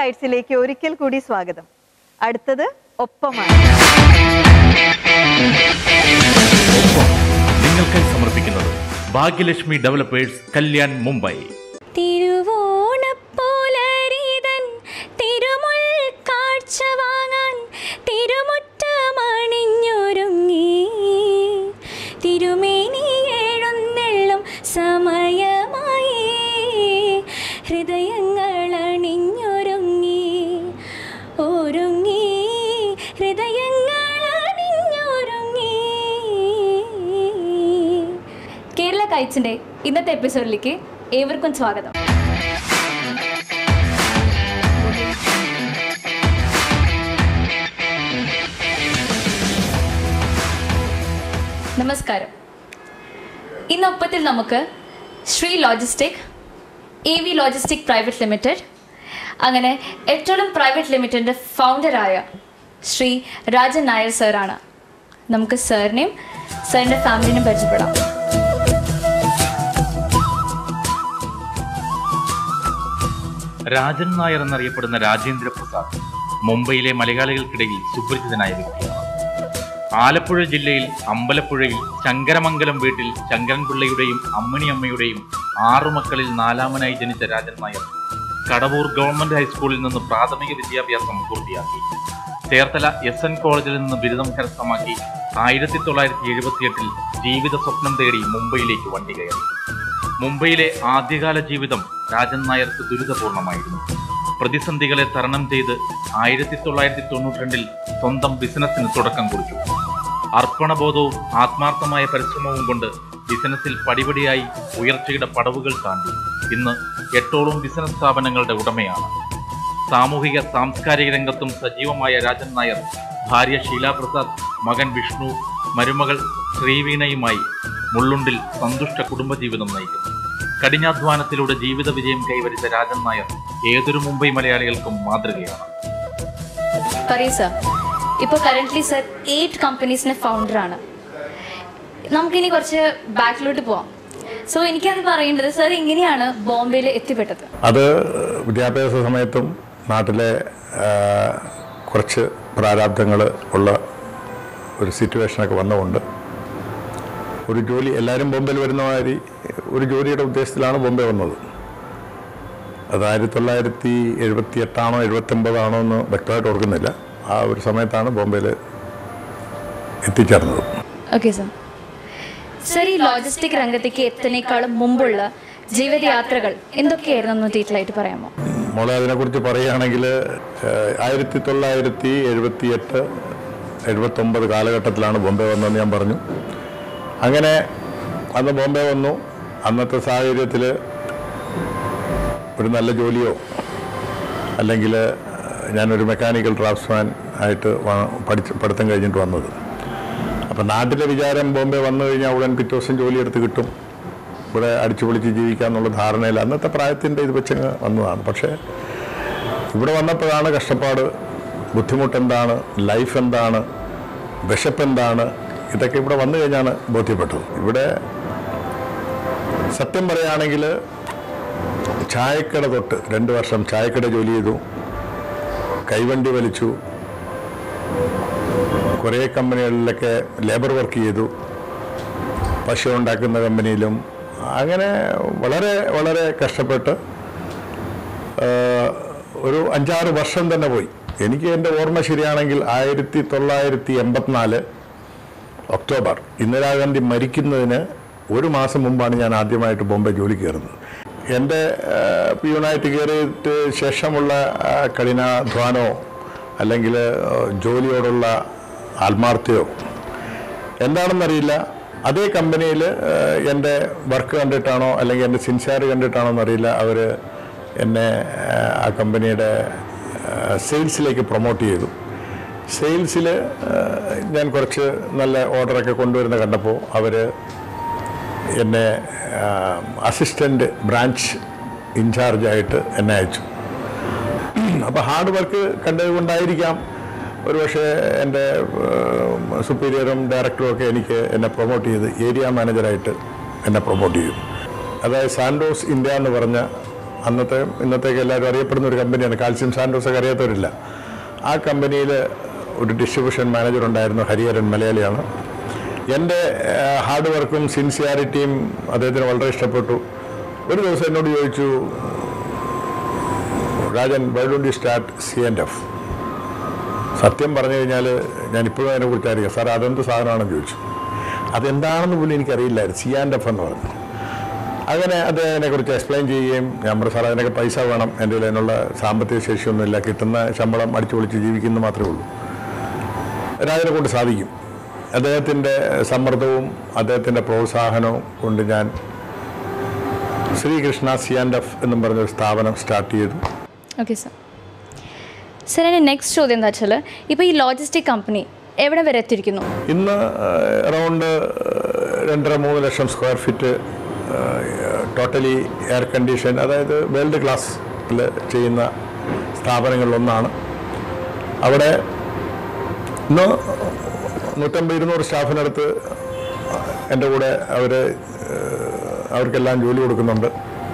ലൈറ്റ്സിലേക്ക് ഒരിക്കൽ കൂടി സ്വാഗതം അടുത്തത് ഒപ്പമാണ് ഒപ്പം നിങ്ങൾക്കായി സമർപ്പിക്കുന്നത് ഭാഗ്യലക്ഷ്മി ഡെവലപ്പേഴ്സ് കല്യാൺ മുംബൈ തിരുവോണപ്പോലരിതൻ തിരുമുൾ കാഴ്ച വാങ്ങാൻ തിരുമുറ്റമണിഞ്ഞൊരുങ്ങി തിരുമേനി എഴുന്നെള്ളും സമയമായി ഹൃദയങ്ങൾ അണിഞ്ഞൊരുങ്ങി ഒരുങ്ങി ഹൃദയങ്ങൾ അണിഞ്ഞൊരുങ്ങി കേരള കൈറ്റ്സിന്റെ ഇന്നത്തെ എപ്പിസോഡിലേക്ക് ഏവർക്കും സ്വാഗതം നമസ്കാരം ഇന്ന് ഒപ്പത്തിൽ നമുക്ക് Shri logistic A V logistic private limited അങ്ങനെ എറ്റോളം പ്രൈവറ്റ് ലിമിറ്റഡിൻ്റെ ഫൗണ്ടറായ ശ്രീ രാജൻ നായർ സാറാണ് നമുക്ക് സാറിനെയും സാറിൻ്റെ ഫാമിലിനെയും പരിചയപ്പെടാം രാജൻ നായർ എന്നറിയപ്പെടുന്ന രാജേന്ദ്ര പ്രസാദ് മുംബൈയിലെ മലയാളികൾക്കിടയിൽ സുപരിചിതനായ വ്യക്തിയാണ് ആലപ്പുഴ ജില്ലയിൽ അമ്പലപ്പുഴയിൽ ശങ്കരമംഗലം വീട്ടിൽ ശങ്കരൻപിള്ളയുടെയും അമ്മണിയമ്മയുടെയും ആറു മക്കളിൽ നാലാമനായി ജനിച്ച രാജൻ നായർ കടവൂർ ഗവൺമെന്റ് ഹൈസ്കൂളിൽ നിന്ന് പ്രാഥമിക വിദ്യാഭ്യാസം പൂർത്തിയാക്കി ചേർത്തല എസ് എൻ കോളേജിൽ നിന്ന് ബിരുദം കരസ്ഥമാക്കി ആയിരത്തി തൊള്ളായിരത്തി എഴുപത്തിയെട്ടിൽ ജീവിത സ്വപ്നം തേടി മുംബൈയിലേക്ക് വണ്ടി കയറി മുംബൈയിലെ ആദ്യകാല ജീവിതം രാജൻ നായർക്ക് ദുരിതപൂർണമായിരുന്നു പ്രതിസന്ധികളെ തരണം ചെയ്ത് ആയിരത്തി തൊള്ളായിരത്തി തൊണ്ണൂറ്റി രണ്ടിൽ സ്വന്തം ബിസിനസ്സിന് തുടക്കം കുറിച്ചു അർപ്പണബോധവും ആത്മാർത്ഥമായ പരിശ്രമവും കൊണ്ട് ബിസിനസ്സിൽ പടിപടിയായി ഉയർച്ചയുടെ പടവുകൾ താണ്ടി ഇന്ന് എട്ടോളം ബിസിനസ് സ്ഥാപനങ്ങളുടെ ഉടമയാണ് സാമൂഹിക സാംസ്കാരിക രംഗത്തും സജീവമായ രാജൻ നായർ ഭാര്യ ഷീലാപ്രസാദ് മകൻ വിഷ്ണു മരുമകൾ ശ്രീവീണയുമായി മുള്ളുണ്ടിൽ സന്തുഷ്ട കുടുംബജീവിതം നയിക്കുന്നു കഠിനാധ്വാനത്തിലൂടെ ജീവിത വിജയം കൈവരിച്ച രാജൻ നായർ ഏതൊരു മുംബൈ മലയാളികൾക്കും മാതൃകയാണ് പറയൂ സർ ഇപ്പോൾ കറൻ്റ്ലി സർ എയ്റ്റ് കമ്പനീസിൻ്റെ ഫൗണ്ടറാണ് നമുക്കിനി കുറച്ച് ബാക്കിലോട്ട് പോവാം സോ എനിക്കത് പറയേണ്ടത് സർ എങ്ങനെയാണ് ബോംബെയിൽ എത്തിപ്പെട്ടത് അത് വിദ്യാഭ്യാസ സമയത്തും നാട്ടിലെ ആ, കുറച്ച് പ്രാരാബ്ദങ്ങൾ ഉള്ള ഒരു സിറ്റുവേഷനൊക്കെ വന്നുകൊണ്ട് ഒരു ജോലി എല്ലാവരും ബോംബെയിൽ വരുന്ന മാതിരി ഒരു ജോലിയുടെ ഉദ്ദേശത്തിലാണ് ബോംബെ വന്നത് അത് ആയിരത്തി തൊള്ളായിരത്തി എഴുപത്തി എട്ടാണോ എഴുപത്തൊമ്പതാണോ എന്ന് വ്യക്തമായിട്ട് ഓർക്കുന്നില്ല ആ ഒരു സമയത്താണ് ബോംബെയിൽ എത്തിച്ചേർന്നത് ഓക്കെ സർ സർ ഈ ലോജിസ്റ്റിക് രംഗത്തേക്ക് എത്തുന്നേക്കാളും മുമ്പുള്ള ജീവിതയാത്രകൾ എന്തൊക്കെയായിരുന്നു എന്ന് ഡീറ്റെയിൽ ആയിട്ട് പറയാമോ മോളെ അതിനെക്കുറിച്ച് പറയുകയാണെങ്കിൽ ആയിരത്തി തൊള്ളായിരത്തി എഴുപത്തി എട്ട് എഴുപത്തൊമ്പത് കാലഘട്ടത്തിലാണ് ബോംബെ വന്നതെന്ന് ഞാൻ പറഞ്ഞു അങ്ങനെ അന്ന് ബോംബെ വന്നു അന്നത്തെ സാഹചര്യത്തിൽ ഒരു നല്ല ജോലിയോ അല്ലെങ്കിൽ ഞാനൊരു മെക്കാനിക്കൽ ഡ്രാഫ്റ്റ്സ്മാൻ ആയിട്ട് വ- പഠിച്ച് പഠിത്തം കഴിഞ്ഞിട്ട് വന്നത് അപ്പം നാട്ടിലെ വിചാരം ബോംബെ വന്നു കഴിഞ്ഞാൽ ഉടൻ പിറ്റേ ദിവസം ജോലിയെടുത്ത് കിട്ടും ഇവിടെ അടിച്ചു പൊളിച്ച് ജീവിക്കാന്നുള്ള ധാരണയിൽ അന്നത്തെ പ്രായത്തിൻ്റെ ഇത് വെച്ചങ്ങ് വന്നതാണ് പക്ഷേ ഇവിടെ വന്നപ്പോഴാണ് കഷ്ടപ്പാട് ബുദ്ധിമുട്ട് എന്താണ് ലൈഫ് എന്താണ് വിശപ്പ് എന്താണ് ഇതൊക്കെ ഇവിടെ വന്നു കഴിഞ്ഞാണ് ബോധ്യപ്പെട്ടത് ഇവിടെ സത്യം പറയുകയാണെങ്കിൽ ചായക്കട തൊട്ട് രണ്ട് വർഷം ചായക്കട ജോലി ചെയ്തു കൈവണ്ടി വലിച്ചു കുറേ കമ്പനികളിലൊക്കെ ലേബർ വർക്ക് ചെയ്തു പശു ഉണ്ടാക്കുന്ന കമ്പനിയിലും അങ്ങനെ വളരെ വളരെ കഷ്ടപ്പെട്ട് ആ, ഒരു അഞ്ചാറ് വർഷം തന്നെ പോയി എനിക്ക് എൻ്റെ ഓർമ്മ ശരിയാണെങ്കിൽ ആയിരത്തി തൊള്ളായിരത്തി എൺപത്തിനാല് ഒക്ടോബർ ഇന്ദിരാഗാന്ധി മരിക്കുന്നതിന് ഒരു മാസം മുമ്പാണ് ഞാൻ ആദ്യമായിട്ട് ബോംബെ ജോലി കയറുന്നത് എൻ്റെ ആ, പിയൂണായിട്ട് കയറിയിട്ട് ശേഷമുള്ള ആ, കഠിനാധ്വാനമോ അല്ലെങ്കിൽ ആ, ജോലിയോടുള്ള ആത്മാർത്ഥയോ എന്താണെന്നറിയില്ല അതേ കമ്പനിയിൽ എൻ്റെ വർക്ക് കണ്ടിട്ടാണോ അല്ലെങ്കിൽ എൻ്റെ സിൻസിയർ കണ്ടിട്ടാണോ എന്നറിയില്ല അവർ എന്നെ ആ, ആ കമ്പനിയുടെ സെയിൽസിലേക്ക് പ്രൊമോട്ട് ചെയ്തു സെയിൽസിൽ ഞാൻ കുറച്ച് നല്ല ഓർഡറൊക്കെ കൊണ്ടുവരുന്ന കണ്ടപ്പോൾ അവർ എന്നെ അസിസ്റ്റൻ്റ് ബ്രാഞ്ച് ഇൻചാർജായിട്ട് എന്നെ അയച്ചു അപ്പോൾ ഹാർഡ് വർക്ക് കണ്ടത് കൊണ്ടായിരിക്കാം ഒരുപക്ഷെ എൻ്റെ സുപ്പീരിയറും ഡയറക്ടറും ഒക്കെ എനിക്ക് എന്നെ പ്രൊമോട്ട് ചെയ്ത് ഏരിയ മാനേജറായിട്ട് എന്നെ പ്രൊമോട്ട് ചെയ്തു അതായത് സാൻഡോസ് ഇന്ത്യ എന്ന് പറഞ്ഞ അന്നത്തെ ഇന്നത്തേക്ക് എല്ലാവരും അറിയപ്പെടുന്ന ഒരു കമ്പനിയാണ് കാൽസ്യം സാൻഡോസ് ഒക്കെ അറിയാത്തവരില്ല ആ കമ്പനിയിൽ ഒരു ഡിസ്ട്രിബ്യൂഷൻ മാനേജർ ഉണ്ടായിരുന്നു ഹരിഹരൻ മലയാളിയാണ് എൻ്റെ ഹാർഡ് വർക്കും സിൻസിയാരിറ്റിയും അദ്ദേഹത്തിന് വളരെ ഇഷ്ടപ്പെട്ടു ഒരു ദിവസം എന്നോട് ചോദിച്ചു Rajan why don't you start C and F സത്യം പറഞ്ഞു കഴിഞ്ഞാൽ ഞാൻ ഇപ്പോഴും അതിനെക്കുറിച്ച് അറിയാം സാർ അതെന്ത് സാധനമാണെന്ന് ചോദിച്ചു അതെന്താണെന്ന് പോലും എനിക്കറിയില്ലായിരുന്നു സി ആൻഡ് എഫ് എന്ന് പറഞ്ഞു അങ്ങനെ അദ്ദേഹത്തിനെ കുറിച്ച് എക്സ്പ്ലെയിൻ ചെയ്യുകയും ഞാൻ പറഞ്ഞു സാർ അതിനൊക്കെ പൈസ വേണം എൻ്റെ കയ്യിൽ അതിനുള്ള സാമ്പത്തിക ശേഷിയൊന്നുമില്ല കിട്ടുന്ന ശമ്പളം അടിച്ചു പൊളിച്ച് ജീവിക്കുന്നു മാത്രമേ ഉള്ളൂ രാജനെ കൊണ്ട് സാധിക്കും അദ്ദേഹത്തിൻ്റെ സമ്മർദ്ദവും അദ്ദേഹത്തിൻ്റെ പ്രോത്സാഹനവും കൊണ്ട് ഞാൻ ശ്രീകൃഷ്ണ സി ആൻഡ് എഫ് എന്നും പറഞ്ഞൊരു സ്ഥാപനം സ്റ്റാർട്ട് ചെയ്തു ഓക്കെ സർ സർ എൻ്റെ നെക്സ്റ്റ് ചോദ്യം എന്താ വെച്ചാൽ ഇപ്പോൾ ഈ ലോജിസ്റ്റിക് കമ്പനി എവിടെ വരെ എത്തിയിരിക്കുന്നു ഇന്ന് അറൗണ്ട് രണ്ടര മൂന്ന് lakh square feet totally air condition അതായത് വേൾഡ് ക്ലാസ്സിൽ ചെയ്യുന്ന സ്ഥാപനങ്ങളിലൊന്നാണ് അവിടെ ഇന്ന് നൂറ്റമ്പത് ഇരുന്നൂറ് സ്റ്റാഫിനടുത്ത് എൻ്റെ കൂടെ അവർ അവർക്കെല്ലാം ജോലി കൊടുക്കുന്നുണ്ട്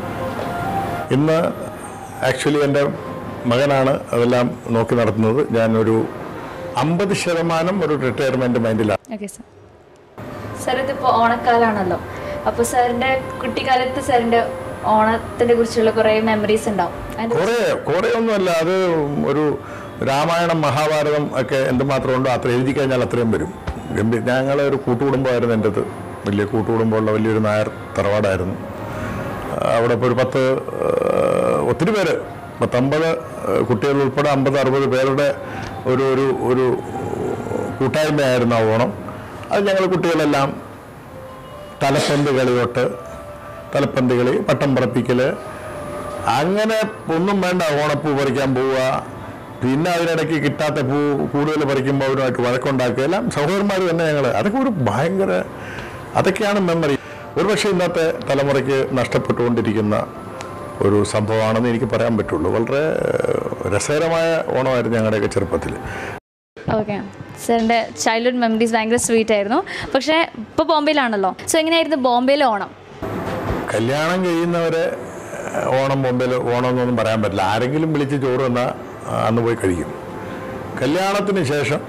ഇന്ന് ആക്ച്വലി എൻ്റെ മകനാണ് അതെല്ലാം നോക്കി നടത്തുന്നത് ഞാനൊരു അമ്പത് ശതമാനം ഒരു റിട്ടയർമെൻറ്റ് മൈൻഡിലാണ് ഓക്കെ സർ സാർ ഇതിപ്പോൾ ഓണക്കാലാണല്ലോ അപ്പോൾ സാറിൻ്റെ കുട്ടിക്കാലത്ത് സാറിൻ്റെ ഓണത്തിനെ കുറിച്ചുള്ള കുറേ മെമ്മറീസ് ഉണ്ടാവും അതിൻ്റെ കുറേ കുറേ ഒന്നുമല്ല അത് ഒരു രാമായണം മഹാഭാരതം ഒക്കെ എന്തുമാത്രം ഉണ്ടോ അത്ര എഴുതി കഴിഞ്ഞാൽ അത്രയും വരും ഗംഭീര ഞങ്ങളെ ഒരു കൂട്ടുകുടുംബമായിരുന്നു എൻ്റെത് വലിയ കൂട്ടുകുടുംബമുള്ള വലിയൊരു നായർ തറവാടായിരുന്നു ആ, അവിടെ ഇപ്പോൾ ഒരു പത്ത് ആ, ഒത്തിരി പേര് പത്തമ്പത് കുട്ടികൾ ഉൾപ്പെടെ അമ്പത് അറുപത് പേരുടെ ഒരു ഒരു ഒരു കൂട്ടായ്മയായിരുന്നു ആ ഓണം അത് ഞങ്ങൾ കുട്ടികളെല്ലാം തലപ്പന്ത് കളി തൊട്ട് തലപ്പന്ത് കളി പട്ടം പറപ്പിക്കൽ അങ്ങനെ ഒന്നും വേണ്ട ഓണപ്പൂ പറിക്കാൻ പോവുക പിന്നെ അതിനിടയ്ക്ക് കിട്ടാത്ത പൂ കൂടുതൽ പറിക്കുമ്പോൾ അവരുമായിട്ട് വഴക്കുണ്ടാക്കുക എല്ലാം സഹോദരന്മാർ തന്നെ ഞങ്ങൾ അതൊക്കെ ഒരു ഭയങ്കര അതൊക്കെയാണ് മെമ്മറി ഒരുപക്ഷെ ഇന്നത്തെ തലമുറയ്ക്ക് നഷ്ടപ്പെട്ടുകൊണ്ടിരിക്കുന്ന ഒരു സംഭവമാണെന്ന് എനിക്ക് പറയാൻ പറ്റുള്ളൂ വളരെ ഏഹ്, രസകരമായ ഓണമായിരുന്നു ഞങ്ങളുടെയൊക്കെ ചെറുപ്പത്തിൽ ഓക്കെ സാറിൻ്റെ ചൈൽഡ്ഹുഡ് മെമ്മറീസ് ഭയങ്കര സ്വീറ്റ് ആയിരുന്നു പക്ഷേ ഇപ്പോൾ ബോംബെയിലാണല്ലോ സോ എങ്ങനെയായിരുന്നു ബോംബെയിലെ ഓണം കല്യാണം കഴിയുന്നവരെ ഏഹ്, ഓണം മുമ്പിൽ ഓണം എന്നൊന്നും പറയാൻ പറ്റില്ല ആരെങ്കിലും വിളിച്ച് ചോറ് തന്നാൽ അന്ന് പോയി കഴിക്കും കല്യാണത്തിന് ശേഷം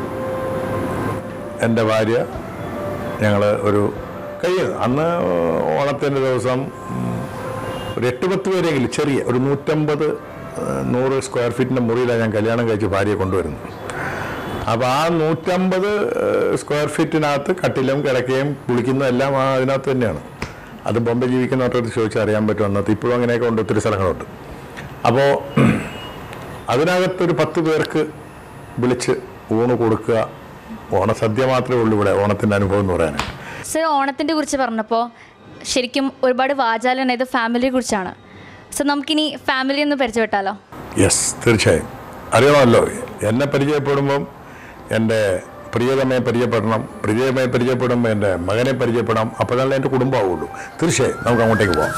എൻ്റെ ഭാര്യ ഞങ്ങൾ ഒരു കഴിയും അന്ന് ഓണത്തിൻ്റെ ദിവസം ഉം, ഒരു എട്ട് പത്ത് പേരെങ്കിലും ചെറിയ ഒരു നൂറ്റമ്പത് ഏഹ്, നൂറ് സ്ക്വയർ ഫീറ്റിൻ്റെ മുറിയിലാണ് ഞാൻ കല്യാണം കഴിച്ച് ഭാര്യയെ കൊണ്ടുവരുന്നത് അപ്പോൾ ആ നൂറ്റമ്പത് ഏഹ്, സ്ക്വയർ ഫീറ്റിനകത്ത് കട്ടിലും കിടക്കുകയും കുളിക്കുന്നതും എല്ലാം ആ അതിനകത്ത് തന്നെയാണ് അത് ബോംബെ ജീവിക്കുന്നവരോട് ചോദിച്ചാൽ അറിയാൻ പറ്റും അന്നത്തെ ഇപ്പോഴും അങ്ങനെയൊക്കെ ഉണ്ട് ഒത്തിരി സ്ഥലങ്ങളുണ്ട് അപ്പോൾ അതിനകത്തൊരു പത്ത് പേർക്ക് വിളിച്ച് ഊണ് കൊടുക്കുക ഓണസദ്യ മാത്രമേ ഉള്ളൂ ഇവിടെ ഓണത്തിൻ്റെ അനുഭവം എന്ന് പറയാനായിട്ട് സർ ഓണത്തിൻ്റെ കുറിച്ച് പറഞ്ഞപ്പോൾ ശരിക്കും ഒരുപാട് വാചാലന ഇത് ഫാമിലിയെ കുറിച്ചാണ് സോ നമുക്കിനി ഫാമിലി ഒന്ന് പരിചയപ്പെട്ടാലോ യെസ് തീർച്ചയായും അറിയണമല്ലോ എന്നെ പരിചയപ്പെടുമ്പം എൻ്റെ പ്രിയതമയെ പരിചയപ്പെടണം പ്രിയതമയെ പരിചയപ്പെടുമ്പോൾ എൻ്റെ മകനെ പരിചയപ്പെടാം അപ്പോഴല്ലേ എൻ്റെ കുടുംബമാവുള്ളൂ തീർച്ചയായും നമുക്ക് അങ്ങോട്ടേക്ക് പോകാം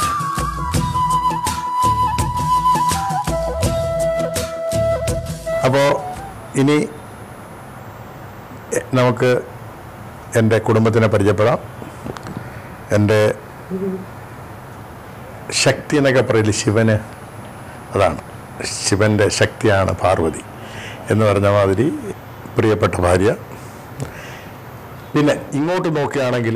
അപ്പോൾ ഇനി എ- നമുക്ക് എൻ്റെ കുടുംബത്തിനെ പരിചയപ്പെടാം എൻ്റെ ശക്തി എന്നൊക്കെ പറയില്ലേ ശിവന് അതാണ് ശിവൻ്റെ ശക്തിയാണ് പാർവതി എന്ന് പറഞ്ഞ മാതിരി പ്രിയപ്പെട്ട ഭാര്യ പിന്നെ ഇങ്ങോട്ട് നോക്കുകയാണെങ്കിൽ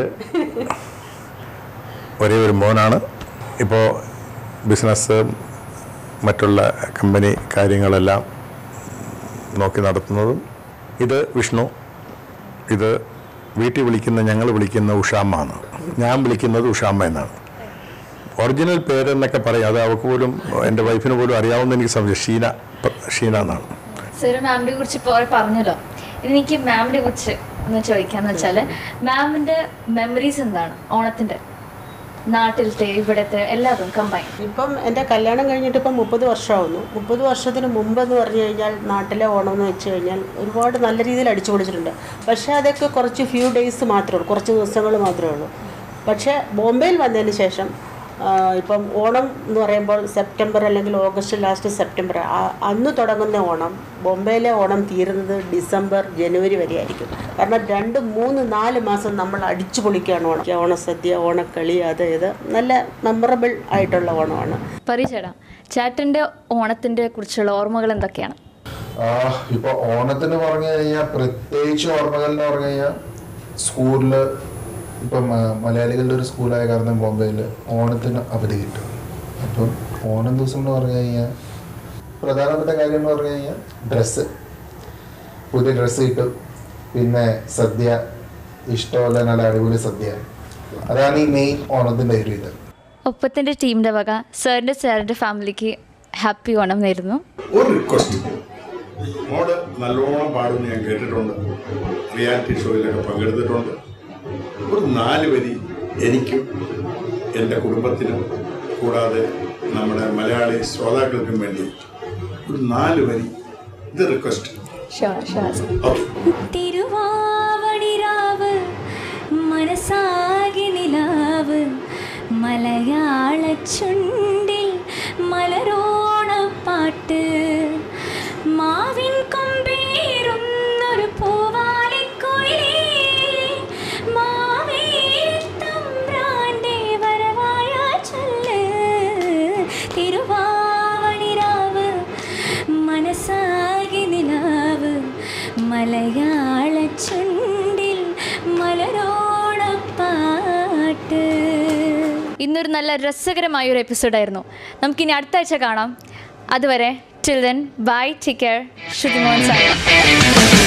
ഒരേ ഒരു മോനാണ് ഇപ്പോൾ ബിസിനസ് മറ്റുള്ള കമ്പനി കാര്യങ്ങളെല്ലാം നോക്കി നടത്തുന്നതും ഇത് വിഷ്ണു ഇത് വീട്ടിൽ വിളിക്കുന്ന ഞങ്ങൾ വിളിക്കുന്ന ഉഷാമ്മ എന്ന് ഞാൻ വിളിക്കുന്നത് ഉഷാമ്മ എന്നാണ് ഒറിജിനൽ പേര് എന്നൊക്കെ പറയും അത് അവൾക്ക് പോലും എൻ്റെ വൈഫിന് പോലും അറിയാവുന്ന എനിക്ക് സംശയം ഷീന പ- ഷീന എന്നാണ് സർ മാമിനെ കുറിച്ച് ഇപ്പോൾ പറഞ്ഞല്ലോ ഇനി എനിക്ക് മാമിനെ കുറിച്ച് ഒന്ന് ചോദിക്കാന്ന് വെച്ചാൽ മാമിൻ്റെ മെമ്മറീസ് എന്താണ് ഓണത്തിൻ്റെ നാട്ടിലത്തെ ഇവിടുത്തെ എല്ലാതും കമ്പൈൻ ഇപ്പം എൻ്റെ കല്യാണം കഴിഞ്ഞിട്ട് ഇപ്പം മുപ്പത് വർഷമാവുന്നു മുപ്പത് വർഷത്തിന് മുമ്പെന്ന് പറഞ്ഞു കഴിഞ്ഞാൽ നാട്ടിലെ ഓണം എന്ന് വെച്ച് കഴിഞ്ഞാൽ ഒരുപാട് നല്ല രീതിയിൽ അടിച്ചു പൊളിച്ചിട്ടുണ്ട് പക്ഷേ അതൊക്കെ കുറച്ച് ഫ്യൂ ഡേയ്സ് മാത്രമേ ഉള്ളൂ കുറച്ച് ദിവസങ്ങൾ മാത്രമേ ഉള്ളൂ പക്ഷേ ബോംബെയിൽ വന്നതിന് ശേഷം ഇപ്പം ഓണം എന്ന് പറയുമ്പോൾ സെപ്റ്റംബർ അല്ലെങ്കിൽ ഓഗസ്റ്റ് ലാസ്റ്റ് സെപ്റ്റംബർ ആ- അന്ന് തുടങ്ങുന്ന ഓണം ബോംബെയിലെ ഓണം തീരുന്നത് ഡിസംബർ ജനുവരി വരെ ആയിരിക്കും കാരണം രണ്ട് മൂന്ന് നാല് മാസം നമ്മൾ അടിച്ചു പൊളിക്കുകയാണ് ഓണം ഓണസദ്യ ഓണക്കളി അത് ഇത് നല്ല മെമ്മറബിൾ ആയിട്ടുള്ള ഓണമാണ് പറയൂ ചേട്ടാ ചേട്ടൻ്റെ ഓണത്തിൻ്റെ കുറിച്ചുള്ള ഓർമ്മകൾ എന്തൊക്കെയാണ് ആ, ഇപ്പൊ ഓണത്തിന് പറഞ്ഞു കഴിഞ്ഞാൽ പ്രത്യേകിച്ച് ഓർമ്മകൾ എന്ന് പറഞ്ഞു കഴിഞ്ഞാൽ സ്കൂളില് ഇപ്പം ആ, മലയാളികളുടെ ഒരു സ്കൂളായ കാരണം ബോംബെയിൽ ഓണത്തിന് അവധി കിട്ടും അപ്പം ഓണം ദിവസം എന്ന് പറഞ്ഞു കഴിഞ്ഞാൽ പ്രധാനപ്പെട്ട കാര്യം എന്ന് പറഞ്ഞു കഴിഞ്ഞാൽ ഡ്രസ്സ് പുതിയ ഡ്രസ്സ് കിട്ടും പിന്നെ സദ്യ ഇഷ്ടമല്ല നല്ല അടിപൊളി സദ്യ അതാണ് ഈ മെയിൻ ഓണത്തിൻ്റെ ഒരു ഇത് ഒപ്പത്തിൻ്റെ ടീമിൻ്റെ വക സാറിൻ്റെ സാറിൻ്റെ ഫാമിലിക്ക് ഹാപ്പി ഓണം നേരുന്നു ഒരു റിക്വസ്റ്റ് മോള് നല്ലോണം പാടുമെന്ന് ഞാൻ കേട്ടിട്ടുണ്ട് റിയാലിറ്റി ഷോയിലൊക്കെ പങ്കെടുത്തിട്ടുണ്ട് ഒരു നാല് വരി എനിക്കും എൻ്റെ കുടുംബത്തിനും കൂടാതെ നമ്മുടെ മലയാളി ശ്രോതാക്കൾക്കും വേണ്ടി ഒരു നാല് വരി ഇത് റിക്വസ്റ്റ് ഓക്കെ തിരുവാവണിരാവ് മനസ്സാകി നിലാവ് മലയാള ചുണ്ടിൽ മലരോണപ്പാട്ട് മാവിൻ കൊമ്പേറുന്നൊരു പൂവാലിക്കുയിലേ മാവേലിത്തമ്പ്രാന്റെ വരവായ ചൊല്ല് തിരുവാവണിരാവ് മനസ്സാകി നിലാവ് മലയാള ചുണ്ടിൽ മലരോണപ്പാട്ട് ഇന്നൊരു നല്ല രസകരമായ ഒരു എപ്പിസോഡായിരുന്നു നമുക്കിനി അടുത്ത ആഴ്ച കാണാം അതുവരെ till then bye take care Shruti Mohan Sai